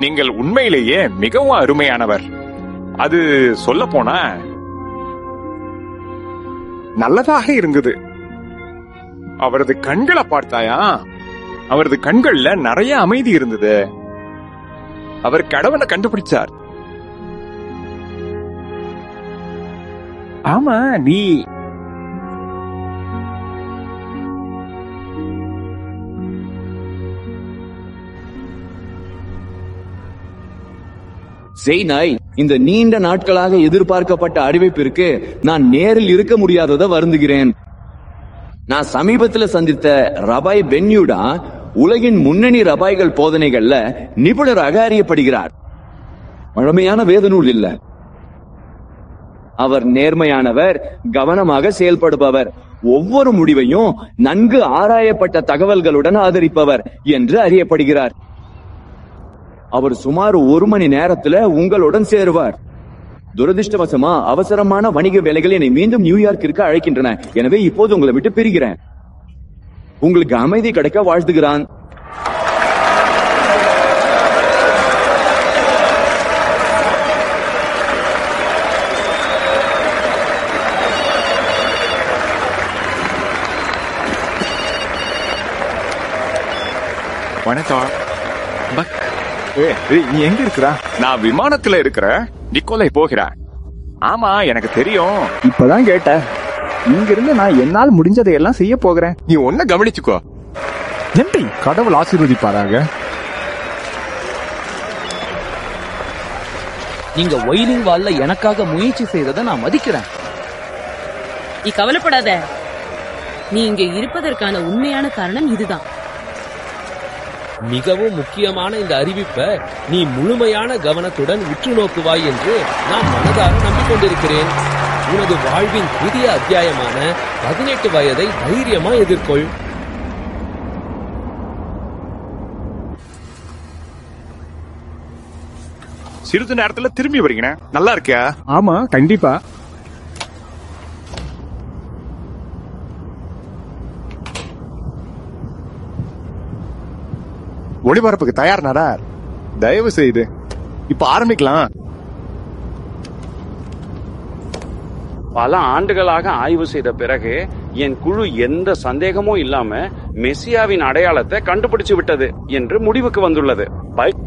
நீங்கள் உண்மையிலேயே மிகவும் அருமையானவர் அது சொல்ல போனா நல்லதாக இருந்தது அவரது கண்களை பார்த்தாயா அவரது கண்கள்ல நிறைய அமைதி இருந்தது அவர் கடவுளை கண்டுபிடிச்சார் ஆமா நீ ஜெய்னாய் இந்த நீண்ட நாட்களாக எதிர்பார்க்கப்பட்ட அறிவிப்பிற்கு நான் நேரில் இருக்க முடியாததை வருந்துகிறேன் நான் சமீபத்துல சந்தித்த ரபாய் பென்யூடா உலகின் முன்னணி ரபாய்கள் போதனைகள்ல நிபுணராக அறியப்படுகிறார் பழமையான வேத நூல் இல்ல அவர் நேர்மையானவர் கவனமாக செயல்படுபவர் ஒவ்வொரு முடிவையும் நன்கு ஆராயப்பட்ட தகவல்களுடன் ஆதரிப்பவர் என்று அறியப்படுகிறார் அவர் சுமார் ஒரு மணி நேரத்துல உங்களுடன் சேருவார் துரதிருஷ்டவசமா அவசரமான வணிக வேலைகள் என்னை மீண்டும் நியூயார்க்கிற்கு அழைக்கின்றன எனவே இப்போது உங்களை விட்டு பிரிகிறேன் உங்களுக்கு அமைதி கிடைக்க வாழ்த்துகிறான் வணக்கம் பக். ஏய், ஏய், நீ எங்க இருக்கிற நான் விமானத்துல இருக்கிற நிக்கோலை போகிறேன் ஆமா எனக்கு தெரியும் இப்பதான் கேட்டேன் இங்கிருந்து நான் என்னால் முடிஞ்சதை எல்லாம் செய்ய போகிறேன் நீ ஒன்ன கவனிச்சுக்கோ நன்றி கடவுள் ஆசீர்வதிப்பாராக நீங்க ஒயிலிங் வால்ல எனக்காக முயற்சி செய்ததை நான் மதிக்கிறேன் நீ கவலைப்படாத நீ இங்க இருப்பதற்கான உண்மையான காரணம் இதுதான் மிகவும் முக்கியமான இந்த அறிவிப்பை நீ முழுமையான கவனத்துடன் உற்று நோக்குவாய் என்று நான் மனதார நம்பிக்கொண்டிருக்கிறேன் உனது வாழ்வின் புதிய அத்தியாயமான பதினெட்டு வயதை தைரியமா எதிர்கொள் சிறிது நேரத்துல திரும்பி வரீங்க நல்லா இருக்கியா ஆமா கண்டிப்பா ஒளிபரப்புக்கு தயார் நடார் தயவு செய்து இப்ப ஆரம்பிக்கலாம் பல ஆண்டுகளாக ஆய்வு செய்த பிறகு என் குழு எந்த சந்தேகமும் இல்லாம மெஸ்ஸியாவின் அடையாளத்தை கண்டுபிடிச்சு விட்டது என்று முடிவுக்கு வந்துள்ளது பை-